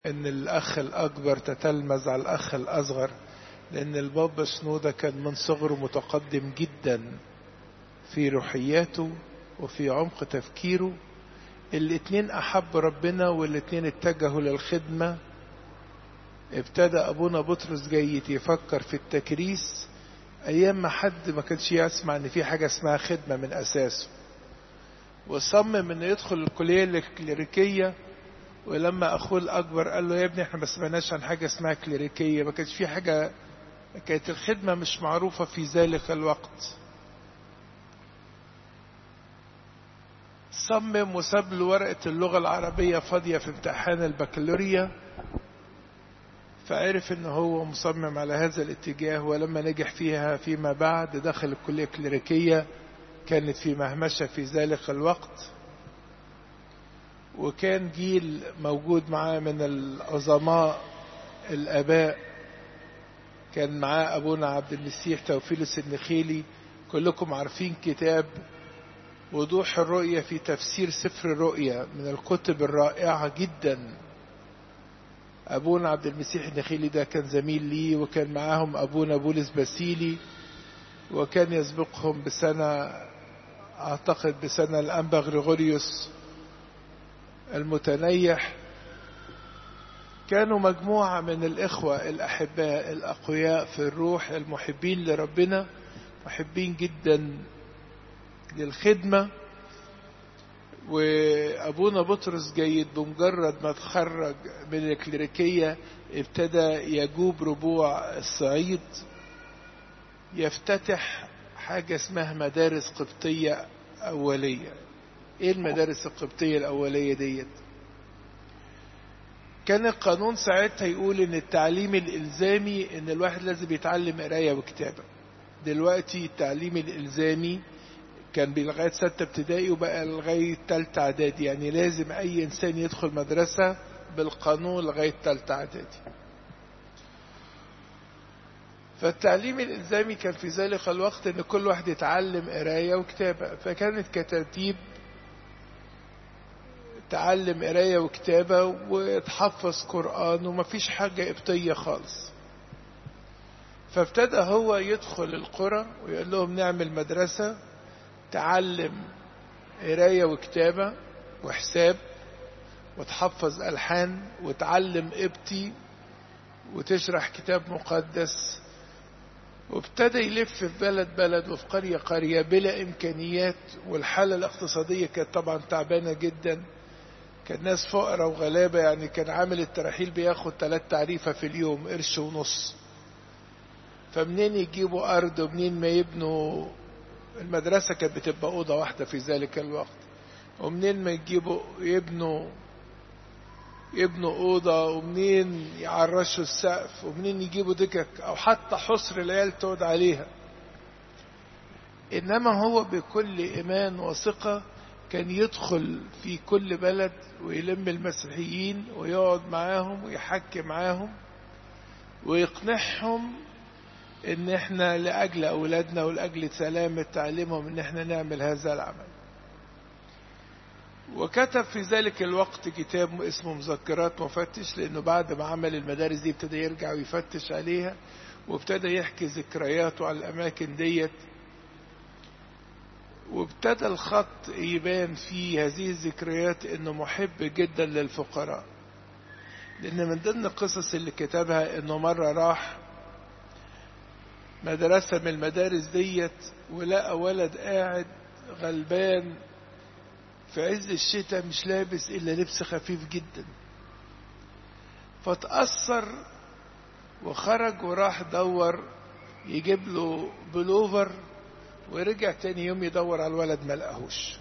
ان الاخ الاكبر تتلمذ على الاخ الاصغر لان البابا شنودة كان من صغره متقدم جدا في روحياته وفي عمق تفكيره الاتنين احب ربنا والاتنين اتجهوا للخدمة ابتدى ابونا بطرس جيد يفكر في التكريس ايام ما حد ما كانش يسمع ان في حاجة اسمها خدمة من اساسه وصمم انه يدخل الكلية الكليريكية ولما اخوه الاكبر قال له يا ابني احنا ما سمعناش عن حاجة اسمها كليريكية ما كانش في حاجة كانت الخدمة مش معروفة في ذلك الوقت صمم وساب له ورقة اللغة العربية فاضية في امتحان البكالوريا فعرف ان هو مصمم على هذا الاتجاه ولما نجح فيها فيما بعد دخل الكلية الكليريكية كانت في مهمشة في ذلك الوقت وكان جيل موجود معاه من العظماء الآباء كان معاه أبونا عبد المسيح توفيلس النخيلي كلكم عارفين كتاب وضوح الرؤية في تفسير سفر الرؤية من الكتب الرائعة جدا أبونا عبد المسيح النخيلي ده كان زميل لي وكان معاهم أبونا بولس باسيلي وكان يسبقهم بسنة أعتقد بسنة الأنبا غريغوريوس المتنيح كانوا مجموعة من الإخوة الأحباء الأقوياء في الروح المحبين لربنا محبين جدا للخدمة وأبونا بطرس جيد بمجرد ما تخرج من الكليريكية ابتدى يجوب ربوع الصعيد يفتتح حاجة اسمها مدارس قبطية أولية ايه المدارس القبطية الأولية ديت كان القانون ساعتها يقول ان التعليم الالزامي ان الواحد لازم يتعلم قراية وكتابة دلوقتي التعليم الالزامي كان لغاية ستة ابتدائي وبقى لغاية تالتة اعدادي يعني لازم اي انسان يدخل مدرسة بالقانون لغاية تالتة اعدادي فالتعليم الالزامي كان في ذلك الوقت ان كل واحد يتعلم قراية وكتابة فكانت كترتيب تعلم قراية وكتابة وتحفظ قرآن ومفيش حاجة قبطية خالص فابتدى هو يدخل القرى ويقول لهم نعمل مدرسة تعلم قراية وكتابة وحساب وتحفظ ألحان وتعلم قبطي وتشرح كتاب مقدس وابتدى يلف في بلد بلد وفي قرية قرية بلا إمكانيات والحالة الاقتصادية كانت طبعا تعبانة جدا كان ناس فقراء وغلابة يعني كان عامل الترحيل بياخد ثلاث تعريفة في اليوم قرش ونص فمنين يجيبوا أرض ومنين ما يبنوا المدرسة كانت بتبقى أوضة واحدة في ذلك الوقت ومنين ما يجيبوا يبنوا يبنوا أوضة ومنين يعرشوا السقف ومنين يجيبوا دكك أو حتى حصر العيال تقعد عليها إنما هو بكل إيمان وثقة كان يدخل في كل بلد ويلم المسيحيين ويقعد معاهم ويحكي معاهم ويقنعهم ان احنا لاجل اولادنا ولاجل سلامة تعليمهم ان احنا نعمل هذا العمل وكتب في ذلك الوقت كتاب اسمه مذكرات مفتش لانه بعد ما عمل المدارس دي ابتدى يرجع ويفتش عليها وابتدى يحكي ذكرياته على الاماكن ديت وابتدى الخط يبان في هذه الذكريات انه محب جدا للفقراء لان من ضمن القصص اللي كتبها انه مرة راح مدرسة من المدارس ديت ولقى ولد قاعد غلبان في عز الشتاء مش لابس الا لبس خفيف جدا فتأثر وخرج وراح دور يجيب له بلوفر ورجع تاني يوم يدور على الولد ما لقاهوش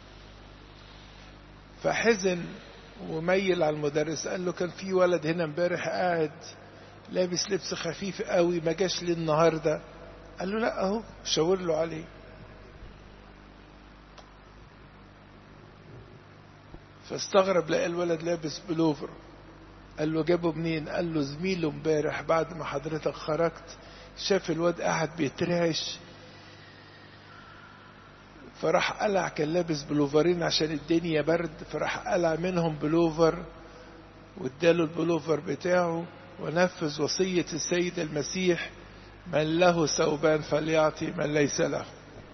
فحزن وميل على المدرس قال له كان في ولد هنا امبارح قاعد لابس لبس خفيف قوي ما جاش ليه النهارده قال له لا اهو شاور له عليه فاستغرب لقى الولد لابس بلوفر قال له جابه منين قال له زميله امبارح بعد ما حضرتك خرجت شاف الواد قاعد بيترعش فراح قلع كان لابس بلوفرين عشان الدنيا برد فراح قلع منهم بلوفر واداله البلوفر بتاعه ونفذ وصية السيد المسيح من له ثوبان فليعطي من ليس له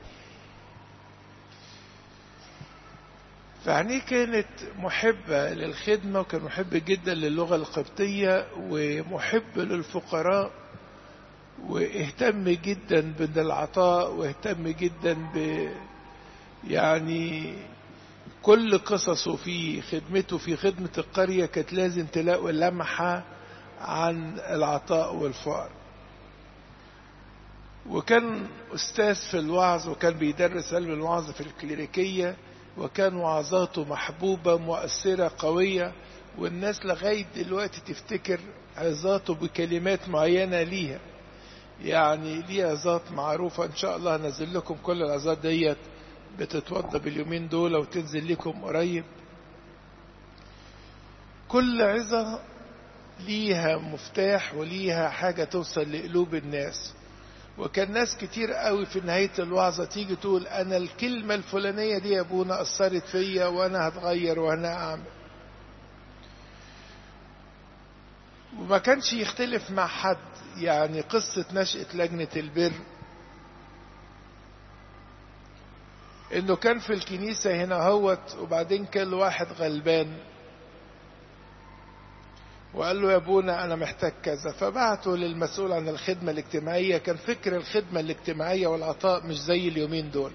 فعينيه كانت محبة للخدمة وكان محب جدا للغة القبطية ومحب للفقراء واهتم جدا بالعطاء واهتم جدا ب يعني كل قصصه في خدمته في خدمة القرية كانت لازم تلاقوا لمحة عن العطاء والفقر وكان أستاذ في الوعظ وكان بيدرس علم الوعظ في الكليريكية وكان وعظاته محبوبة مؤثرة قوية والناس لغاية دلوقتي تفتكر عظاته بكلمات معينة ليها يعني ليه عظات معروفة إن شاء الله هنزل لكم كل العظات ديت بتتوضى باليومين دول وتنزل لكم قريب كل عظة ليها مفتاح وليها حاجة توصل لقلوب الناس وكان ناس كتير قوي في نهاية الوعظة تيجي تقول أنا الكلمة الفلانية دي يا أبونا أثرت فيا وأنا هتغير وأنا أعمل وما كانش يختلف مع حد يعني قصة نشأة لجنة البر انه كان في الكنيسة هنا هوت وبعدين كان واحد غلبان وقال له يا ابونا انا محتاج كذا فبعته للمسؤول عن الخدمة الاجتماعية كان فكر الخدمة الاجتماعية والعطاء مش زي اليومين دول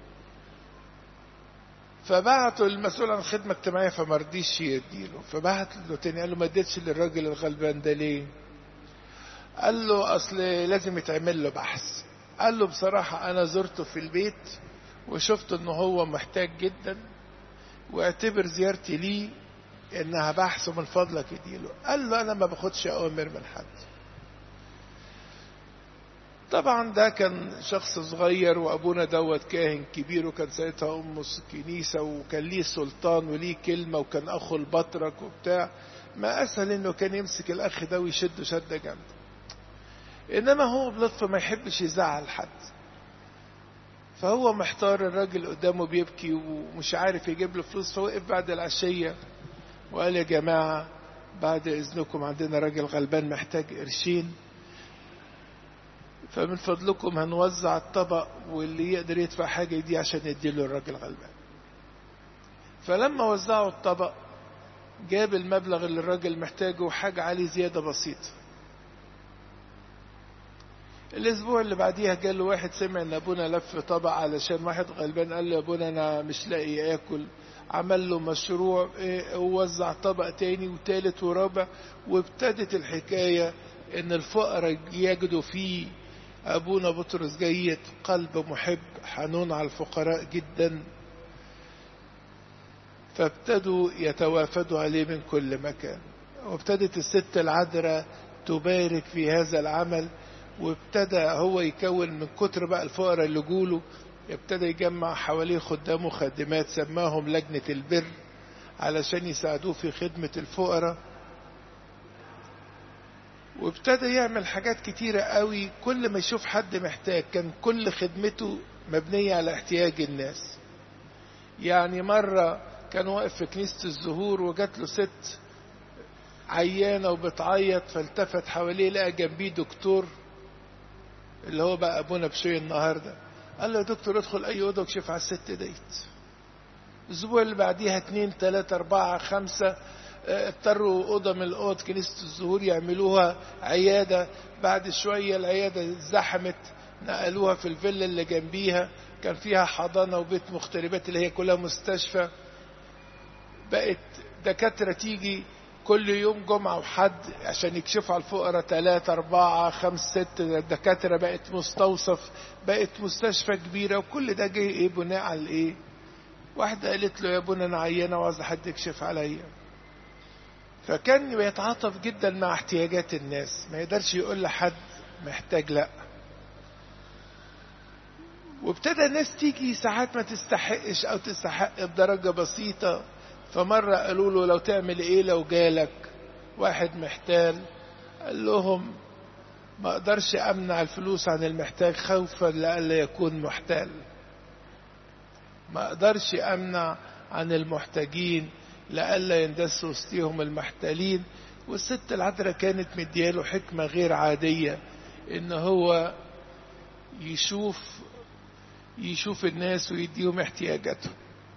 فبعته للمسؤول عن الخدمة الاجتماعية فما رضيش يديله فبعت له تاني قال له ما اديتش للراجل الغلبان ده ليه قال له اصل لازم يتعمل له بحث قال له بصراحة انا زرته في البيت وشفت ان هو محتاج جدا واعتبر زيارتي ليه انها بحث من فضلك يديله قال له انا ما باخدش اوامر من حد طبعا ده كان شخص صغير وابونا دوت كاهن كبير وكان ساعتها ام كنيسه وكان ليه سلطان وليه كلمه وكان اخو البطرك وبتاع ما اسهل انه كان يمسك الاخ ده ويشده شده جامده انما هو بلطف ما يحبش يزعل حد فهو محتار الراجل قدامه بيبكي ومش عارف يجيب له فلوس فوقف بعد العشية وقال يا جماعة بعد إذنكم عندنا راجل غلبان محتاج قرشين فمن فضلكم هنوزع الطبق واللي يقدر يدفع حاجة دي عشان يديله الراجل غلبان فلما وزعوا الطبق جاب المبلغ اللي الراجل محتاجه وحاجة عليه زيادة بسيطة الاسبوع اللي بعديها جاء له واحد سمع ان ابونا لف طبق علشان واحد غلبان قال له يا ابونا انا مش لاقي اكل عمل له مشروع إيه ووزع طبق تاني وتالت ورابع وابتدت الحكاية ان الفقراء يجدوا فيه ابونا بطرس جيد قلب محب حنون على الفقراء جدا فابتدوا يتوافدوا عليه من كل مكان وابتدت الست العذراء تبارك في هذا العمل وابتدى هو يكون من كتر بقى الفقراء اللي جوله ابتدى يجمع حواليه خدام وخادمات سماهم لجنة البر علشان يساعدوه في خدمة الفقراء وابتدى يعمل حاجات كتيرة قوي كل ما يشوف حد محتاج كان كل خدمته مبنية على احتياج الناس يعني مرة كان واقف في كنيسة الزهور وجات له ست عيانة وبتعيط فالتفت حواليه لقى جنبيه دكتور اللي هو بقى ابونا بشوي النهارده قال له يا دكتور ادخل اي اوضه وكشف على الست ديت الاسبوع اللي بعديها اتنين تلاتة اربعة خمسة اضطروا اوضه من الاوض كنيسة الزهور يعملوها عيادة بعد شوية العيادة زحمت نقلوها في الفيلا اللي جنبيها كان فيها حضانة وبيت مغتربات اللي هي كلها مستشفى بقت دكاترة تيجي كل يوم جمعة وحد عشان يكشفوا على الفقراء ثلاثة أربعة خمس ست الدكاترة بقت مستوصف بقت مستشفى كبيرة وكل ده جه إيه بناء على إيه؟ واحدة قالت له يا ابونا أنا عيانة وعايز حد يكشف عليا. فكان بيتعاطف جدا مع احتياجات الناس ما يقدرش يقول لحد محتاج لأ. وابتدى الناس تيجي ساعات ما تستحقش أو تستحق بدرجة بسيطة فمرة قالوا له لو تعمل ايه لو جالك واحد محتال قال لهم ما اقدرش امنع الفلوس عن المحتاج خوفا لألا يكون محتال ما اقدرش امنع عن المحتاجين لئلا يندس وسطيهم المحتالين والست العذراء كانت مدياله حكمة غير عادية ان هو يشوف يشوف الناس ويديهم احتياجاتهم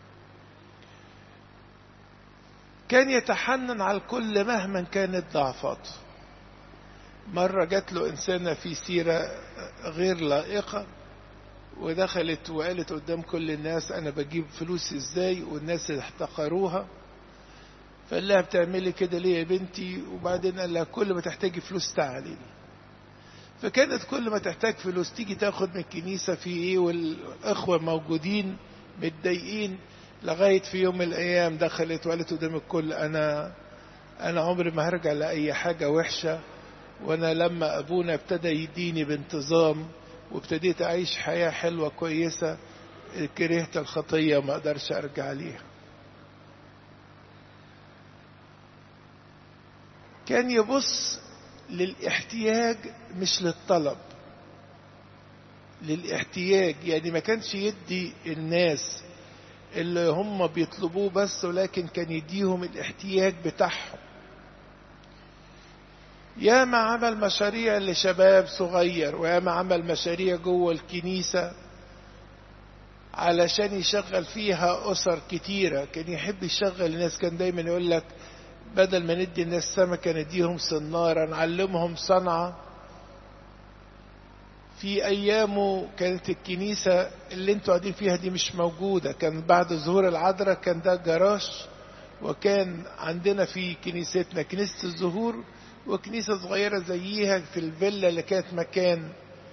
كان يتحنن على الكل مهما كانت ضعفاته مرة جات له إنسانة في سيرة غير لائقة ودخلت وقالت قدام كل الناس أنا بجيب فلوس إزاي والناس احتقروها فقال لها بتعملي كده ليه يا بنتي وبعدين قال لها كل ما تحتاجي فلوس تعالي لي فكانت كل ما تحتاج فلوس تيجي تاخد من الكنيسة في ايه والإخوة موجودين متضايقين لغاية في يوم من الأيام دخلت وقالت قدام الكل أنا أنا عمري ما هرجع لأي حاجة وحشة وأنا لما أبونا ابتدى يديني بانتظام وابتديت أعيش حياة حلوة كويسة كرهت الخطية وما أقدرش أرجع ليها كان يبص للاحتياج مش للطلب للاحتياج يعني ما كانش يدي الناس اللي هم بيطلبوه بس ولكن كان يديهم الاحتياج بتاعهم ياما عمل مشاريع لشباب صغير وياما عمل مشاريع جوه الكنيسة علشان يشغل فيها أسر كتيرة كان يحب يشغل الناس كان دايما يقول لك بدل ما ندي الناس سمكة نديهم صنارة نعلمهم صنعة في أيامه كانت الكنيسة اللي انتوا قاعدين فيها دي مش موجودة كان بعد ظهور العذراء كان ده جراش وكان عندنا في كنيستنا كنيسة الزهور وكنيسة صغيرة زيها في الفيلا اللي كانت مكان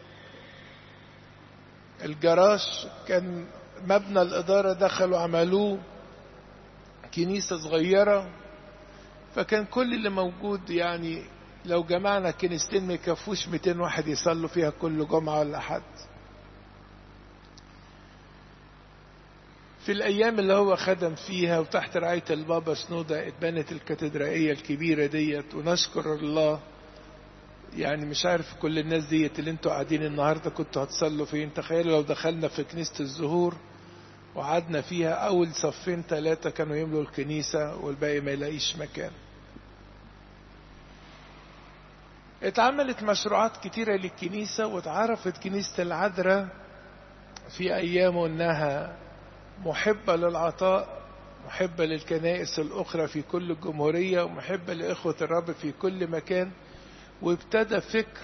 الجراش كان مبنى الإدارة دخلوا عملوه كنيسة صغيرة فكان كل اللي موجود يعني لو جمعنا كنيستين ما يكفوش 200 واحد يصلوا فيها كل جمعة ولا حد في الأيام اللي هو خدم فيها وتحت رعاية البابا سنودة اتبنت الكاتدرائية الكبيرة ديت ونشكر الله يعني مش عارف كل الناس ديت اللي انتوا قاعدين النهارده كنتوا هتصلوا فين تخيلوا لو دخلنا في كنيسة الزهور وقعدنا فيها أول صفين ثلاثة كانوا يملوا الكنيسة والباقي ما يلاقيش مكان اتعملت مشروعات كتيرة للكنيسة واتعرفت كنيسة العذراء في أيامه أنها محبة للعطاء محبة للكنائس الأخرى في كل الجمهورية ومحبة لإخوة الرب في كل مكان وابتدى فكر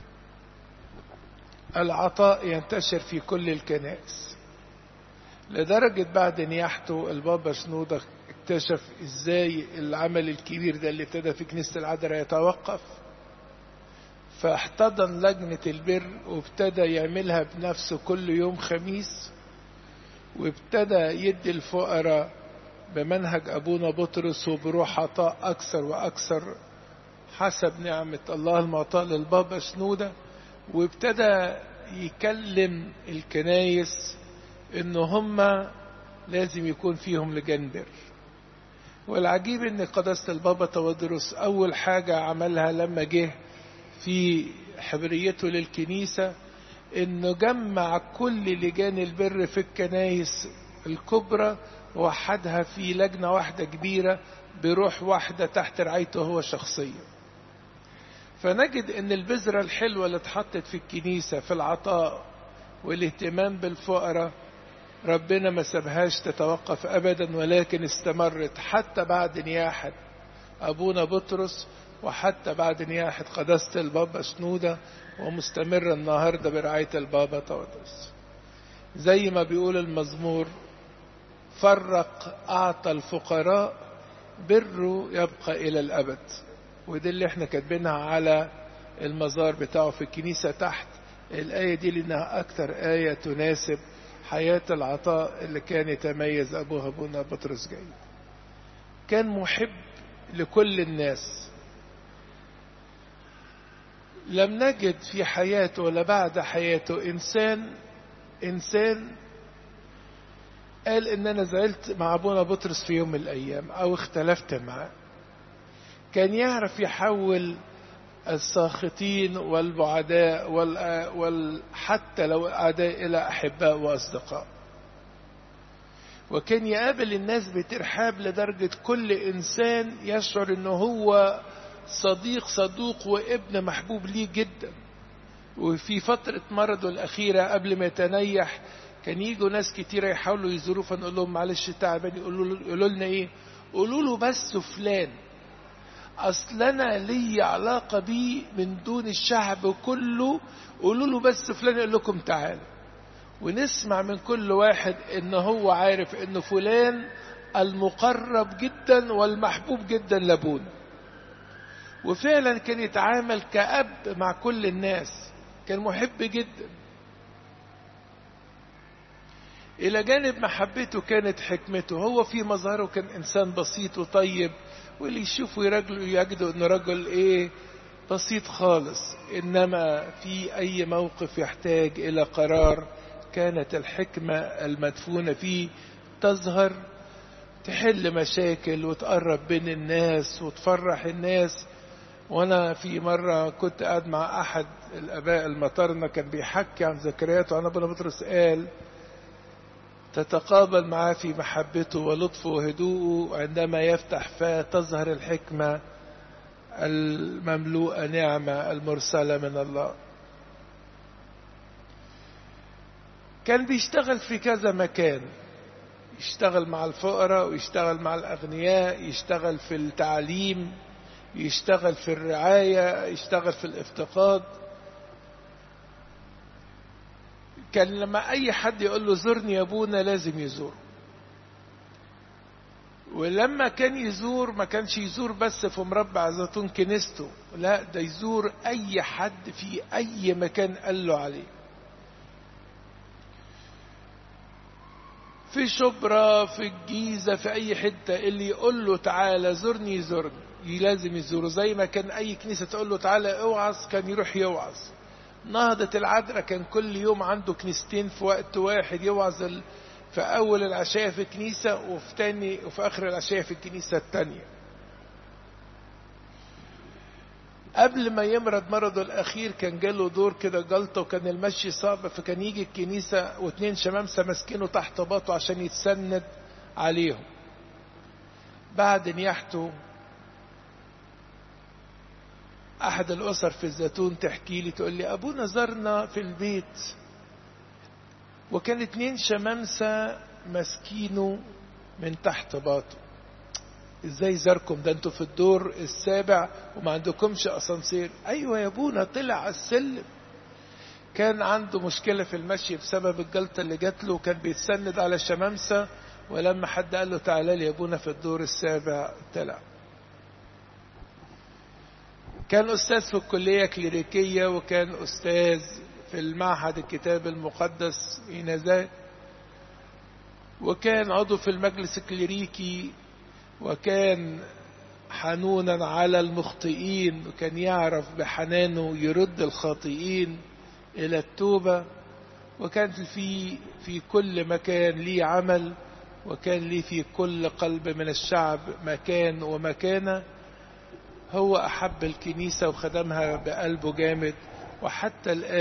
العطاء ينتشر في كل الكنائس لدرجة بعد نياحته البابا شنودة اكتشف ازاي العمل الكبير ده اللي ابتدى في كنيسة العذراء يتوقف فاحتضن لجنة البر وابتدى يعملها بنفسه كل يوم خميس وابتدى يدي الفقراء بمنهج أبونا بطرس وبروح عطاء أكثر وأكثر حسب نعمة الله المعطاء للبابا شنودة وابتدى يكلم الكنايس ان هم لازم يكون فيهم لجان بر والعجيب ان قداسة البابا تودرس اول حاجة عملها لما جه في حبريته للكنيسة انه جمع كل لجان البر في الكنايس الكبرى ووحدها في لجنة واحدة كبيرة بروح واحدة تحت رعايته هو شخصيا فنجد ان البذرة الحلوة اللي اتحطت في الكنيسة في العطاء والاهتمام بالفقراء ربنا ما سابهاش تتوقف ابدا ولكن استمرت حتى بعد نياحة ابونا بطرس وحتى بعد نياحة قداسة البابا سنودة ومستمرة النهاردة برعاية البابا تودرس زي ما بيقول المزمور فرق أعطى الفقراء بره يبقى إلى الأبد ودي اللي احنا كاتبينها على المزار بتاعه في الكنيسة تحت الآية دي لأنها أكثر آية تناسب حياة العطاء اللي كان يتميز أبوها أبونا بطرس جيد كان محب لكل الناس لم نجد في حياته ولا بعد حياته إنسان إنسان قال إن أنا زعلت مع أبونا بطرس في يوم من الأيام أو اختلفت معاه كان يعرف يحول الساخطين والبعداء وال... وال... حتى لو أعداء إلى أحباء وأصدقاء وكان يقابل الناس بترحاب لدرجة كل إنسان يشعر إنه هو صديق صدوق وابن محبوب ليه جدا وفي فترة مرضه الأخيرة قبل ما يتنيح كان يجوا ناس كتيرة يحاولوا يزوروه فنقول لهم معلش تعبان يقولوا يقولوا لنا إيه؟ قولوا له بس فلان أصل أنا لي علاقة بيه من دون الشعب كله قولوا له بس فلان يقول لكم تعالوا ونسمع من كل واحد إن هو عارف إن فلان المقرب جدا والمحبوب جدا لابونا وفعلا كان يتعامل كأب مع كل الناس كان محب جدا إلى جانب محبته كانت حكمته هو في مظهره كان إنسان بسيط وطيب واللي يشوفه يرجله يجده إنه رجل إيه بسيط خالص إنما في أي موقف يحتاج إلى قرار كانت الحكمة المدفونة فيه تظهر تحل مشاكل وتقرب بين الناس وتفرح الناس وانا في مرة كنت قاعد مع احد الاباء المطرنة كان بيحكي عن ذكرياته عن ابونا بطرس قال تتقابل معاه في محبته ولطفه وهدوءه عندما يفتح فاه تظهر الحكمة المملوءة نعمة المرسلة من الله كان بيشتغل في كذا مكان يشتغل مع الفقراء ويشتغل مع الأغنياء يشتغل في التعليم يشتغل في الرعاية يشتغل في الافتقاد كان لما أي حد يقول له زرني يا أبونا لازم يزور ولما كان يزور ما كانش يزور بس في مربع زيتون كنيسته لا ده يزور أي حد في أي مكان قال له عليه في شبرا في الجيزة في أي حتة اللي يقول له تعالى زرني يزورني لازم يزوره زي ما كان أي كنيسة تقول له تعالى اوعظ كان يروح يوعظ نهضة العذراء كان كل يوم عنده كنيستين في وقت واحد يوعظ ال... في أول العشاء في كنيسة وفي تاني وفي آخر العشاء في الكنيسة التانية قبل ما يمرض مرضه الأخير كان جاله دور كده جلطة وكان المشي صعب فكان يجي الكنيسة واتنين شمامسة ماسكينه تحت باطه عشان يتسند عليهم بعد نياحته أحد الأسر في الزيتون تحكي لي تقول لي أبونا زارنا في البيت وكان اتنين شمامسة ماسكينه من تحت باطه ازاي زاركم ده انتوا في الدور السابع وما عندكمش اسانسير ايوه يا ابونا طلع على السلم كان عنده مشكلة في المشي بسبب الجلطة اللي جات له وكان بيتسند على الشمامسة ولما حد قال له تعالى لي يا ابونا في الدور السابع طلع كان أستاذ في الكلية كليريكية وكان أستاذ في المعهد الكتاب المقدس إنذاك وكان عضو في المجلس الكليريكي وكان حنونا على المخطئين وكان يعرف بحنانه يرد الخاطئين إلى التوبة وكان في في كل مكان ليه عمل وكان ليه في كل قلب من الشعب مكان ومكانه هو أحب الكنيسة وخدمها بقلبه جامد وحتى الآن